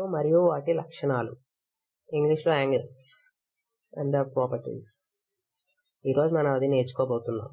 మరియు వాటి లక్షణాలు ఇంగ్లీష్లో యాంగిల్స్ అండ్ ద ప్రాపర్టీస్ ఈరోజు మనం అది నేర్చుకోబోతున్నాం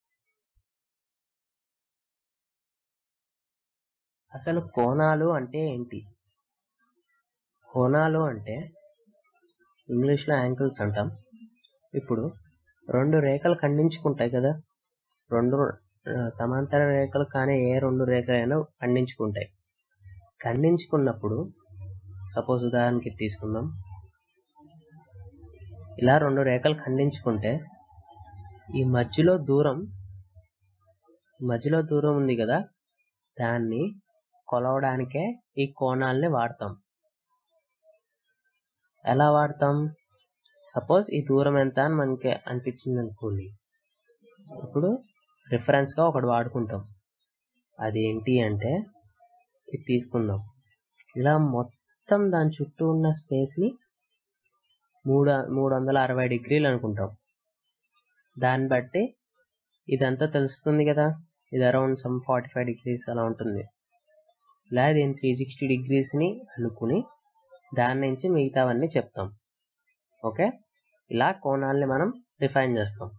అసలు కోణాలు అంటే ఏంటి కోణాలు అంటే ఇంగ్లీష్లో యాంగిల్స్ అంటాం ఇప్పుడు రెండు రేఖలు ఖండించుకుంటాయి కదా రెండు ఆ, సమాంతర రేఖలు కానీ ఏ రెండు రేఖలైనా ఖండించుకుంటాయి ఖండించుకున్నప్పుడు సపోజ్ ఉదాహరణకి తీసుకుందాం ఇలా రెండు రేఖలు ఖండించుకుంటే ఈ మధ్యలో దూరం మధ్యలో దూరం ఉంది కదా దాన్ని కొలవడానికే ఈ కోణాలని వాడతాం ఎలా వాడతాం సపోజ్ ఈ దూరం ఎంత అని మనకి అనిపించింది అనుకోండి ఇప్పుడు రిఫరెన్స్ గా ఒకటి వాడుకుంటాం అది ఏంటి అంటే ఇది తీసుకుందాం ఇలా మొత్తం దాని చుట్టూ ఉన్న స్పేస్ ని మూడు మూడు వందల అరవై డిగ్రీలు అనుకుంటాం దాన్ని బట్టి ఇదంతా తెలుస్తుంది కదా ఇది around some forty five degrees అలా ఉంటుంది ఇలా దీని త్రీ సిక్స్టీ డిగ్రీస్ ని అనుకుని దాని నుంచి మిగతావన్నీ చెప్తాం ఓకే ఇలా కోణాలని మనం డిఫైన్ చేస్తాం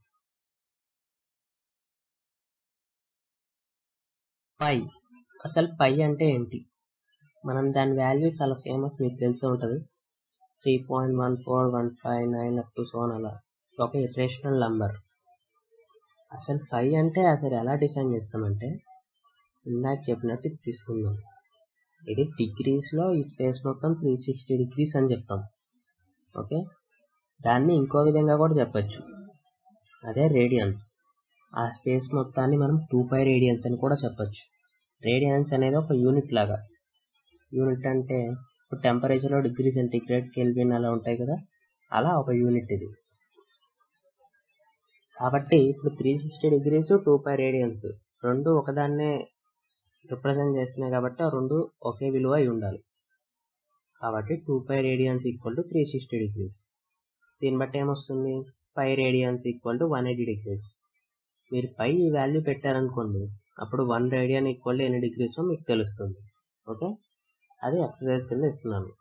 పై అసలు పై అంటే ఏంటి మనం దాని వాల్యూ చాలా ఫేమస్ మీకు తెలిసి ఉంటుంది three point one four one five nine up to so on అలా ఒక ఇటరేషనల్ నంబర్ అసలు పై అంటే అసలు ఎలా డిఫైన్ చేస్తామంటే ఇందాక చెప్పినట్టు ఇది తీసుకుందాం ఇది డిగ్రీస్ లో ఈ స్పేస్ మొత్తం త్రీ సిక్స్టీ డిగ్రీస్ అని చెప్తాం ఓకే దాన్ని ఇంకో విధంగా కూడా చెప్పొచ్చు అదే రేడియన్స్ ఆ స్పేస్ మొత్తాన్ని మనం టూ పై రేడియన్స్ అని కూడా చెప్పొచ్చు రేడియన్స్ అనేది ఒక యూనిట్ లాగా యూనిట్ అంటే ఇప్పుడు టెంపరేచర్లో డిగ్రీ సెంటిగ్రేడ్ కెల్విన్ అలా ఉంటాయి కదా అలా ఒక యూనిట్ ఇది కాబట్టి ఇప్పుడు three sixty degrees two pi radians రెండు ఒకదాన్నే రిప్రజెంట్ చేస్తున్నాయి కాబట్టి ఆ రెండు ఒకే విలువ అయి ఉండాలి కాబట్టి two pi radians equal to three sixty degrees దీన్ని బట్టి ఏమొస్తుంది pi radians equal to one eighty degrees మీరు పై ఈ వాల్యూ పెట్టారనుకోండి అప్పుడు వన్ రేడియన్ ఈక్వల్ టు ఎన్ని డిగ్రీస్ మీకు తెలుస్తుంది ఓకే అది ఎక్సర్సైజ్ కింద ఇస్తున్నాను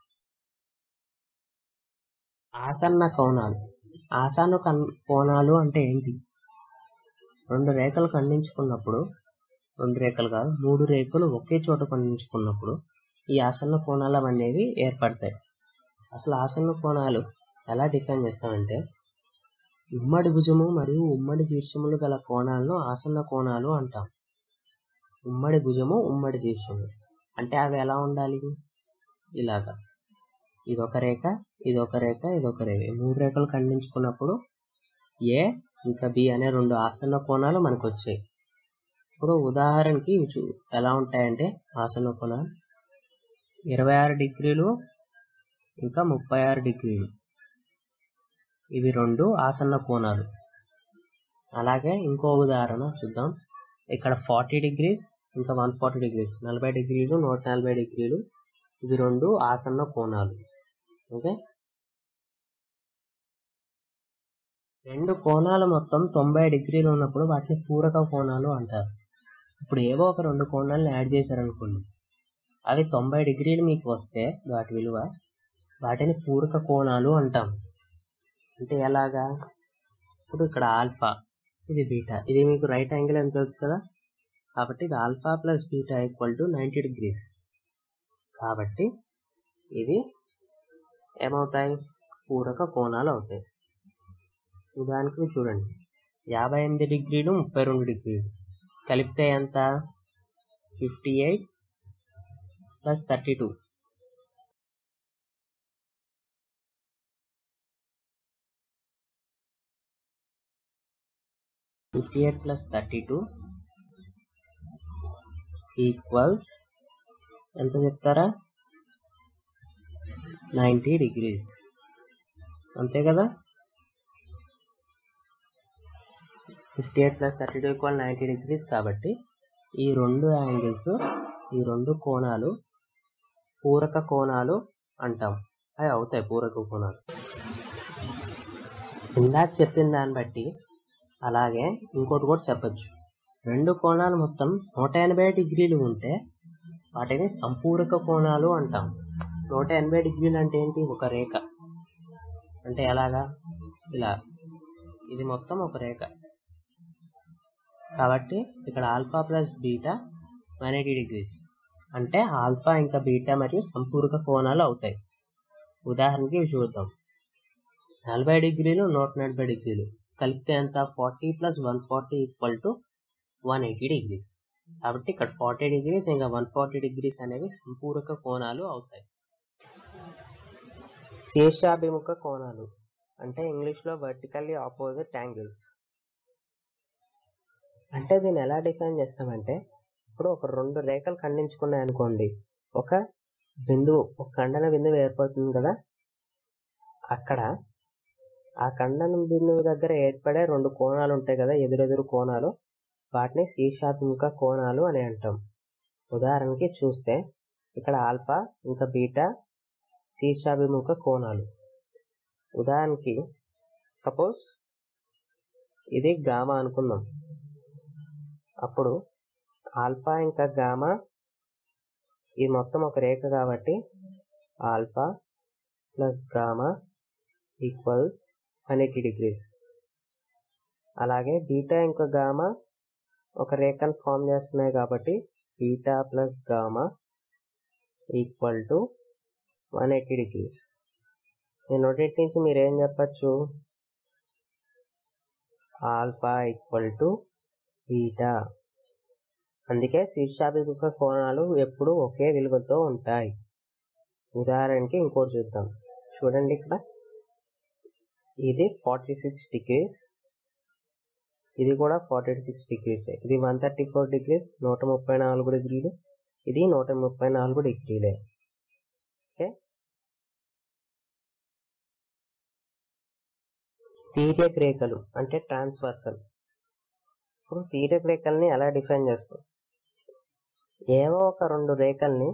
ఆసన్న కోణాలు ఆసన్న కన్- కోణాలు అంటే ఏంటి రెండు రేఖలు ఖండించుకున్నప్పుడు రెండు రేఖలు కాదు మూడు రేఖలు ఒకే చోట ఖండించుకున్నప్పుడు ఈ ఆసన్న కోణాలు అనేవి ఏర్పడతాయి అసలు ఆసన్న కోణాలు ఎలా డిఫైన్ చేస్తామంటే ఉమ్మడి భుజము మరియు ఉమ్మడి శీర్షములు గల కోణాలను ఆసన్న కోణాలు అంటాం ఉమ్మడి భుజము ఉమ్మడి శీర్షము అంటే అవి ఎలా ఉండాలి ఇలాగా ఇదొక రేఖ ఇదొక రేఖ ఇదొక రేఖ ఈ మూడు రేఖలు ఖండించుకున్నప్పుడు ఏ ఇంకా బి అనే రెండు ఆసన్న కోణాలు మనకు వచ్చాయి ఇప్పుడు ఉదాహరణకి ఇవి చూ ఎలా ఉంటాయంటే ఆసన్న కోణాలు ఇరవై ఆరు డిగ్రీలు ఇంకా ముప్పై ఆరు డిగ్రీలు ఇవి రెండు ఆసన్న కోణాలు అలాగే ఇంకో ఉదాహరణ చూద్దాం ఇక్కడ ఫార్టీ డిగ్రీస్ ఇంకా వన్ ఫార్టీ డిగ్రీస్ నలభై డిగ్రీలు నూట నలభై డిగ్రీలు ఇవి రెండు ఆసన్న కోణాలు ఓకే రెండు కోణాలు మొత్తం తొంభై డిగ్రీలు ఉన్నప్పుడు వాటిని పూరక కోణాలు అంటారు ఇప్పుడు ఏవో ఒక రెండు కోణాలను యాడ్ చేశారనుకోండి అవి తొంభై డిగ్రీలు మీకు వస్తే వాటి విలువ వాటిని పూరక కోణాలు అంటాం అంటే ఎలాగా ఇప్పుడు ఇక్కడ ఆల్ఫా ఇది బీటా ఇది మీకు రైట్ యాంగిల్ అని తెలుసు కదా కాబట్టి ఇది alpha plus beta equal to ninety degrees కాబట్టి ఇది ఏమవుతాయి పూరక కోణాలు అవుతాయి ఉదాహరణకి చూడండి యాభై ఎనిమిది డిగ్రీలు ముప్పై రెండు డిగ్రీలు కలిపితే ఎంత fifty eight plus thirty two fifty eight plus thirty two equals ఎంత చెప్తారా నైంటీ డిగ్రీస్ అంతే కదా fifty eight plus thirty two equal ninety degrees కాబట్టి ఈ రెండు యాంగిల్స్ ఈ రెండు కోణాలు పూరక కోణాలు అంటాం అవి అవుతాయి పూరక కోణాలు ఇందాక చెప్పిన దాన్ని బట్టి అలాగే ఇంకోటి కూడా చెప్పొచ్చు రెండు కోణాలు మొత్తం నూట ఎనభై డిగ్రీలు ఉంటే వాటిని సంపూరక కోణాలు అంటాం నూట ఎనభై డిగ్రీలు అంటే ఏంటి ఒక రేఖ అంటే ఎలాగా ఇలా ఇది మొత్తం ఒక రేఖ కాబట్టి ఇక్కడ alpha plus beta one eighty degrees అంటే ఆల్ఫా ఇంకా బీటా మరియు సంపూర్ణ కోణాలు అవుతాయి ఉదాహరణకి ఇవి చూద్దాం నలభై డిగ్రీలు నూట నలభై డిగ్రీలు కలిపితే ఎంత forty plus one forty equal to one eighty degrees కాబట్టి ఇక్కడ ఫార్టీ డిగ్రీస్ ఇంకా వన్ ఫార్టీ డిగ్రీస్ అనేవి సంపూరక కోణాలు అవుతాయి శీర్షాభిముఖ కోణాలు అంటే ఇంగ్లీష్లో వర్టికల్లీ ఆపోజిట్ యాంగిల్స్ అంటే దీన్ని ఎలా డిఫైన్ చేస్తామంటే ఇప్పుడు ఒక రెండు రేఖలు ఖండించుకున్నాయి అనుకోండి ఒక బిందువు ఒక ఖండన బిందువు ఏర్పడుతుంది కదా అక్కడ ఆ ఖండన బిందువు దగ్గర ఏర్పడే రెండు కోణాలు ఉంటాయి కదా ఎదురెదురు కోణాలు వాటిని శీర్షాత్మక కోణాలు అని అంటాం ఉదాహరణకి చూస్తే ఇక్కడ ఆల్ఫా ఇంకా బీటా శీర్షాభిముఖ కోణాలు ఉదాహరణకి సపోజ్ ఇది గామా అనుకుందాం అప్పుడు ఆల్ఫా ఇంకా గామా ఇది మొత్తం ఒక రేఖ కాబట్టి alpha plus gamma equal one eighty degrees అలాగే బీటా ఇంకా గామా ఒక రేఖను ఫామ్ చేస్తున్నాయి కాబట్టి beta plus gamma equal to one eighty degrees ఈ నోటెట్ నుంచి మీరు ఏం చెప్పచ్చు ఆల్ఫా ఈక్వల్ టు బీటా అందుకే శీర్షాభిముఖ కోణాలు ఎప్పుడు ఒకే విలువతో ఉంటాయి ఉదాహరణకి ఇంకోటి చూద్దాం చూడండి ఇక్కడ ఇది ఫార్టీ సిక్స్ డిగ్రీస్ ఇది కూడా ఫార్టీ సిక్స్ డిగ్రీస్ ఇది వన్ థర్టీ ఫోర్ డిగ్రీస్ నూట ముప్పై నాలుగు డిగ్రీలు ఇది నూట ముప్పై నాలుగు డిగ్రీలే ఓకే తీర్యక రేఖలు అంటే ట్రాన్స్వర్సల్ ఇప్పుడు తీర్యక రేఖల్ని ఎలా డిఫైన్ చేస్తాం ఏవో ఒక రెండు రేఖల్ని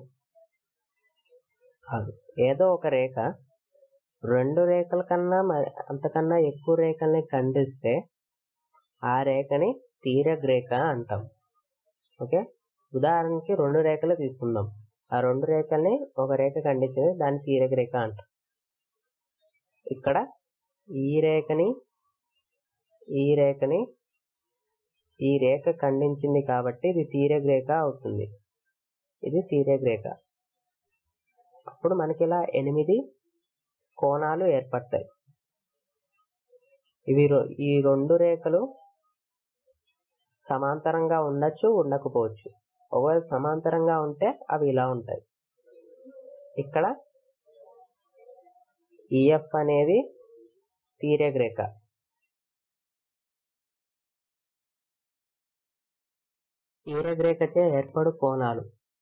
కాదు ఏదో ఒక రేఖ రెండు రేఖల కన్నా మరి అంతకన్నా ఎక్కువ రేఖల్ని ఖండిస్తే ఆ రేఖని తీరక రేఖ అంటాం ఓకే ఉదాహరణకి రెండు రేఖలు తీసుకుందాం ఆ రెండు రేఖల్ని ఒక రేఖ ఖండించింది దాన్ని తీరక రేఖ అంటాం ఇక్కడ ఈ రేఖని ఈ రేఖని ఈ రేఖ ఖండించింది కాబట్టి ఇది తీరక రేఖ అవుతుంది ఇది తీరక రేఖ అప్పుడు మనకి ఇలా ఎనిమిది కోణాలు ఏర్పడతాయి ఇవి రొ- ఈ రెండు రేఖలు సమాంతరంగా ఉండొచ్చు ఉండకపోవచ్చు ఒకవేళ సమాంతరంగా ఉంటే అవి ఇలా ఉంటాయి ఇక్కడ ఈఎఫ్ అనేది తీరక రేఖ తీరక రేఖచే ఏర్పడు కోణాలు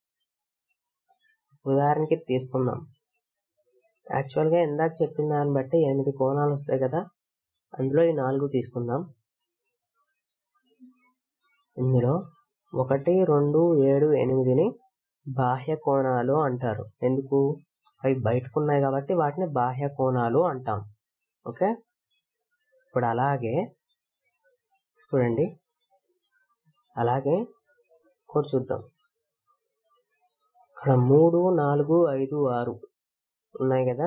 ఉదాహరణకి తీసుకుందాం యాక్చువల్గా ఇందాక చెప్పిన దాన్ని బట్టి ఎనిమిది కోణాలు వస్తాయి కదా అందులో ఈ నాలుగు తీసుకుందాం ఇందులో ఒకటి రెండు ఏడు ఎనిమిదిని బాహ్య కోణాలు అంటారు ఎందుకు అవి బయటకు ఉన్నాయి కాబట్టి వాటిని బాహ్య కోణాలు అంటాం ఓకే ఇప్పుడు అలాగే చూడండి అలాగే ఇంకోటి చూద్దాం ఇక్కడ మూడు నాలుగు ఐదు ఆరు ఉన్నాయి కదా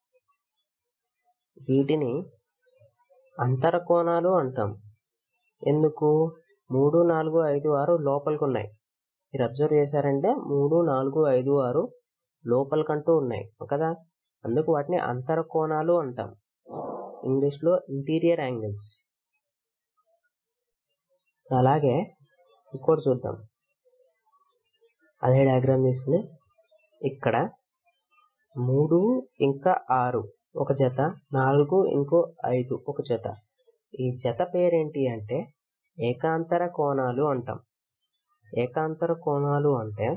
వీటిని అంతర కోణాలు అంటాం ఎందుకు మూడు నాలుగు ఐదు ఆరు లోపలికి ఉన్నాయి మీరు అబ్జర్వ్ చేశారంటే మూడు నాలుగు ఐదు ఆరు లోపలికంటూ ఉన్నాయి కదా అందుకు వాటిని అంతర కోణాలు అంటాం ఇంగ్లీష్లో ఇంటీరియర్ యాంగిల్స్ అలాగే ఇంకోటి చూద్దాం అదే డయాగ్రామ్ తీసుకుని ఇక్కడ మూడు ఇంకా ఆరు ఒక జత నాలుగు ఇంకో ఐదు ఒక జత ఈ జత పేరేంటి అంటే ఏకాంతర కోణాలు అంటాం ఏకాంతర కోణాలు అంటే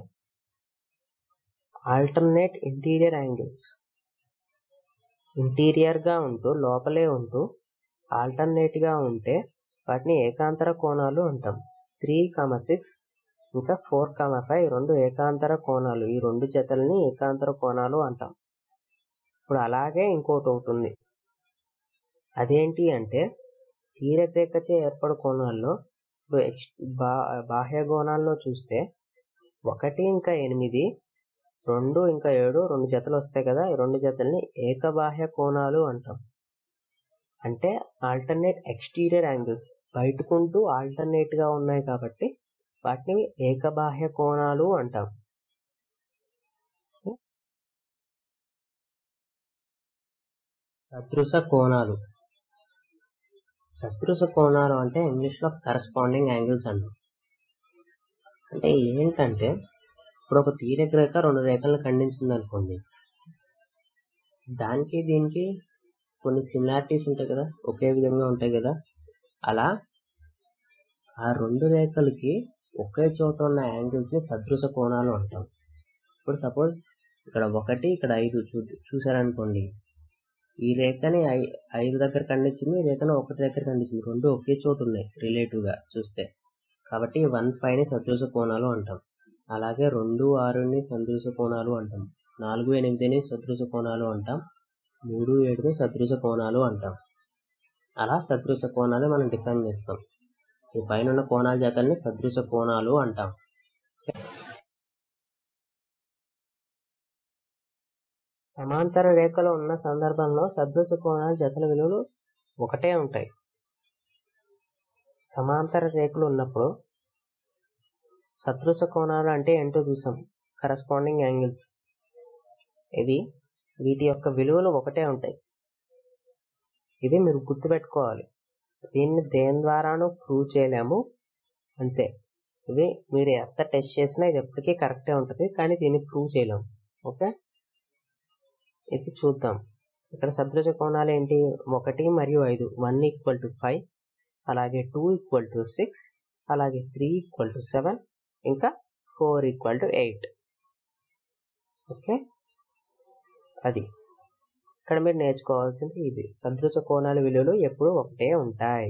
ఆల్టర్నేట్ ఇంటీరియర్ యాంగిల్స్ ఇంటీరియర్ గా ఉంటూ లోపలే ఉంటూ ఆల్టర్నేట్ గా ఉంటే వాటిని ఏకాంతర కోణాలు అంటాం త్రీ కామ సిక్స్ ఇంకా ఫోర్ కామ ఫైవ్ రెండు ఏకాంతర కోణాలు ఈ రెండు జతల్ని ఏకాంతర కోణాలు అంటాం ఇప్పుడు అలాగే ఇంకోటి అవుతుంది అదేంటి అంటే తీరరేఖచే ఏర్పడు కోణాల్లో ఇప్పుడు ఎక్స్ బా బాహ్య కోణాల్లో చూస్తే ఒకటి ఇంకా ఎనిమిది రెండు ఇంకా ఏడు రెండు జతలు వస్తాయి కదా ఈ రెండు జతల్ని ఏకబాహ్య కోణాలు అంటాం అంటే ఆల్టర్నేట్ ఎక్స్టీరియర్ యాంగిల్స్ బయటకుంటూ ఆల్టర్నేట్ గా ఉన్నాయి కాబట్టి వాటిని ఏకబాహ్య కోణాలు అంటాం సదృశ కోణాలు సదృశ కోణాలు అంటే ఇంగ్లీష్ లో కరస్పాండింగ్ యాంగిల్స్ అంటాం అంటే ఏంటంటే ఇప్పుడు ఒక తీరక రేఖ రెండు రేఖలను ఖండించింది అనుకోండి దానికి దీనికి కొన్ని సిమిలారిటీస్ ఉంటాయి కదా ఒకే విధంగా ఉంటాయి కదా అలా ఆ రెండు రేఖలకి ఒకే చోట ఉన్న యాంగిల్స్ ని సదృశ కోణాలు అంటాం ఇప్పుడు సపోజ్ ఇక్కడ ఒకటి ఇక్కడ ఐదు చూ చూసారనుకోండి ఈ రేఖని ఐ- ఐదు దగ్గర ఖండించింది ఈ రేఖను ఒకటి దగ్గర ఖండించింది రెండు ఒకే చోటు ఉన్నాయి రిలేటివ్ గా చూస్తే కాబట్టి వన్ ఫైవ్ ని సదృశ కోణాలు అంటాం అలాగే రెండు ఆరుని సదృశ కోణాలు అంటాం నాలుగు ఎనిమిదిని సదృశ కోణాలు అంటాం మూడు ఏడుని సదృశ కోణాలు అంటాం అలా సదృశ కోణాలు మనం డిఫైన్ చేస్తాం ఈ పైన ఉన్న కోణాల జాతల్ని సదృశ కోణాలు అంటాం సమాంతర రేఖలు ఉన్న సందర్భంలో సదృశ కోణాల జతల విలువలు ఒకటే ఉంటాయి సమాంతర రేఖలు ఉన్నప్పుడు సదృశ కోణాలు అంటే ఏంటో చూసాం కరస్పాండింగ్ యాంగిల్స్ ఇది వీటి యొక్క విలువలు ఒకటే ఉంటాయి ఇది మీరు గుర్తుపెట్టుకోవాలి దీన్ని దేని ద్వారానూ ప్రూవ్ చేయలేము అంతే ఇది మీరు ఎంత టెస్ట్ చేసినా ఇది ఎప్పటికీ కరెక్టే ఉంటుంది కానీ దీన్ని ప్రూవ్ చేయలేము ఓకే ఇది చూద్దాం ఇక్కడ సదృశ కోణాలు ఏంటి ఒకటి మరియు ఐదు వన్ ఈక్వల్ టు ఫైవ్ అలాగే టూ ఈక్వల్ టు సిక్స్ అలాగే త్రీ ఈక్వల్ టు సెవెన్ ఇంకా four equal to eight okay అది ఇక్కడ మీరు నేర్చుకోవాల్సింది ఇది సదృశ కోణాల విలువలు ఎప్పుడూ ఒకటే ఉంటాయి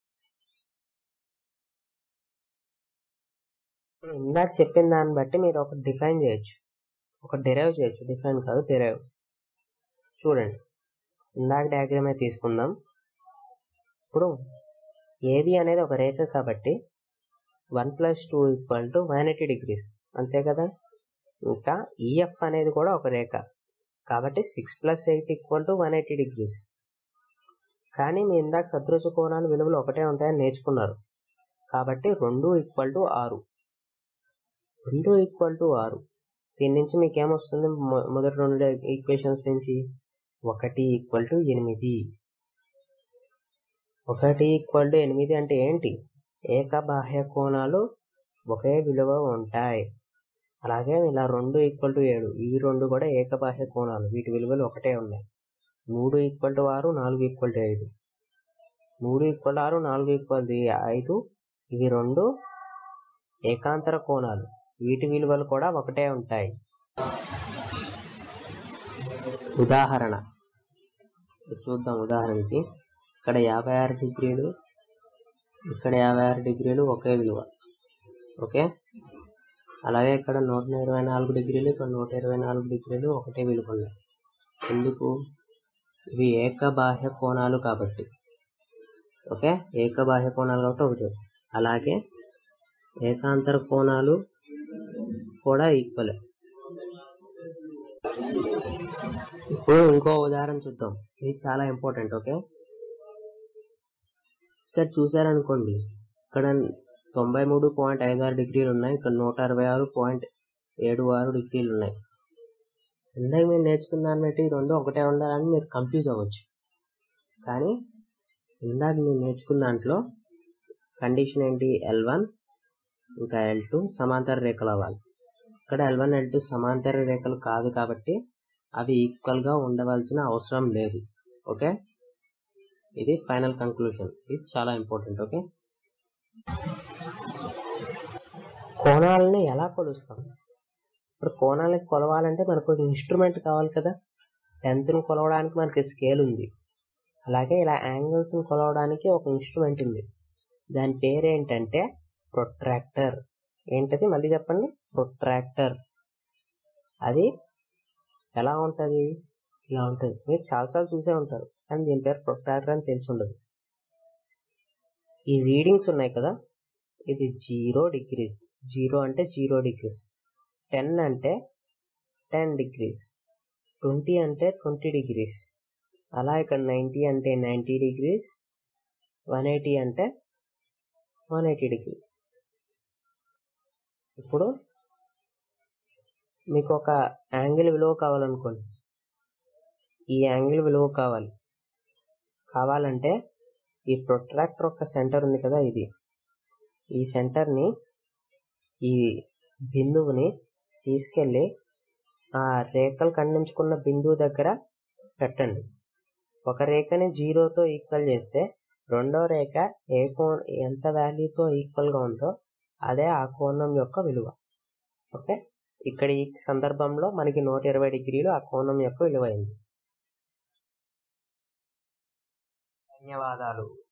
ఇప్పుడు ఇందాక చెప్పిన దాన్ని బట్టి మీరు ఒక డిఫైన్ చేయొచ్చు ఒక డెరైవ్ చేయొచ్చు డిఫైన్ కాదు డెరైవ్ చూడండి ఇందాక డయాగ్రామే తీసుకుందాం ఇప్పుడు ఏబి అనేది ఒక రేఖ కాబట్టి one plus two equal to one eighty degrees అంతే కదా ఇంకా ఈఎఫ్ అనేది కూడా ఒక రేఖ కాబట్టి six plus eight equal to one eighty degrees కానీ మీ ఇందాక సదృశ కోణాలు విలువలు ఒకటే ఉంటాయని నేర్చుకున్నారు కాబట్టి రెండు ఈక్వల్ టు ఆరు రెండు ఈక్వల్ టు ఆరు దీని నుంచి మీకు ఏమొస్తుంది మొ- మొదటి రెండు ఈక్వేషన్స్ నుంచి ఒకటి ఈక్వల్ టు ఎనిమిది ఒకటి ఈక్వల్ టు ఎనిమిది అంటే ఏంటి ఏకబాహ్య కోణాలు ఒకే విలువ ఉంటాయి అలాగే ఇలా రెండు ఈక్వల్ టు ఏడు ఈ రెండు కూడా ఏకబాహ్య కోణాలు వీటి విలువలు ఒకటే ఉన్నాయి మూడు ఈక్వల్ టు ఆరు నాలుగు ఈక్వల్ టు ఐదు మూడు ఈక్వల్ టు ఆరు నాలుగు ఈక్వల్ టు ఐదు ఇవి రెండు ఏకాంతర కోణాలు వీటి విలువలు కూడా ఒకటే ఉంటాయి ఉదాహరణ చూద్దాం ఉదాహరణకి ఇక్కడ యాభై ఆరు డిగ్రీలు ఇక్కడ యాభై ఆరు డిగ్రీలు ఒకే విలువ ఓకే అలాగే ఇక్కడ నూట ఇరవై నాలుగు డిగ్రీలు ఇక్కడ నూట ఇరవై నాలుగు డిగ్రీలు ఒకటే విలువ ఉన్నాయి ఎందుకు ఇవి ఏకబాహ్య కోణాలు కాబట్టి ఓకే ఏకబాహ్య కోణాలు కాబట్టి ఒకటి అలాగే ఏకాంతర కోణాలు కూడా ఈక్వల్ ఇప్పుడు ఇంకో ఉదాహరణ చూద్దాం ఇది చాలా ఇంపార్టెంట్ ఓకే ఇక్కడ చూసారనుకోండి ఇక్కడ తొంభై మూడు పాయింట్ ఐదు ఆరు డిగ్రీలు ఉన్నాయి ఇక్కడ నూట అరవై ఆరు పాయింట్ ఏడు ఆరు డిగ్రీలు ఉన్నాయి ఇందాక మీరు నేర్చుకున్న దాన్ని బట్టి ఈ రెండు ఒకటే ఉండాలని మీరు కన్ఫ్యూజ్ అవ్వచ్చు కానీ ఇందాక మీరు నేర్చుకున్న దాంట్లో కండిషన్ ఏంటి ఎల్ వన్ ఇంకా ఎల్ టూ సమాంతర రేఖలు అవ్వాలి ఇక్కడ ఎల్ వన్ ఎల్ టూ సమాంతర రేఖలు కాదు కాబట్టి అవి ఈక్వల్ గా ఉండవలసిన అవసరం లేదు ఓకే ఇది ఫైనల్ కంక్లూషన్ ఇది చాలా ఇంపార్టెంట్ ఓకే కోణాలని ఎలా కొలుస్తాం ఇప్పుడు కోణాలని కొలవాలంటే మనకు ఒక ఇన్స్ట్రుమెంట్ కావాలి కదా టెన్త్ ని కొలవడానికి మనకి స్కేల్ ఉంది అలాగే ఇలా యాంగిల్స్ ని కొలవడానికి ఒక ఇన్స్ట్రుమెంట్ ఉంది దాని పేరు ఏంటంటే ప్రొట్రాక్టర్ ఏంటది మళ్ళీ చెప్పండి ప్రొట్రాక్టర్ అది ఎలా ఉంటది ఇలా ఉంటది మీరు చాలాసార్లు చూసే ఉంటారు కానీ దీని పేరు ప్రొట్రాక్టర్ అని తెలిసి ఉండదు ఈ రీడింగ్స్ ఉన్నాయి కదా ఇది జీరో డిగ్రీస్ జీరో అంటే జీరో డిగ్రీస్ టెన్ అంటే టెన్ డిగ్రీస్ ట్వంటీ అంటే ట్వంటీ డిగ్రీస్ అలా ఇక్కడ నైంటీ అంటే నైంటీ డిగ్రీస్ వన్ ఎయిటీ అంటే వన్ ఎయిటీ డిగ్రీస్ ఇప్పుడు మీకు ఒక యాంగిల్ విలువ కావాలనుకోండి ఈ యాంగిల్ విలువ కావాలి కావాలంటే ఈ ప్రొట్రాక్టర్ యొక్క సెంటర్ ఉంది కదా ఇది ఈ సెంటర్ని ఈ బిందువుని తీసుకెళ్ళి ఆ రేఖలు ఖండించుకున్న బిందువు దగ్గర పెట్టండి ఒక రేఖని జీరోతో ఈక్వల్ చేస్తే రెండో రేఖ ఏ కో ఎంత వాల్యూతో ఈక్వల్గా ఉందో అదే ఆ కోణం యొక్క విలువ ఓకే ఇక్కడ ఈ సందర్భంలో మనకి నూట ఇరవై డిగ్రీలు ఆ కోణం యొక్క విలువ అయింది ధన్యవాదాలు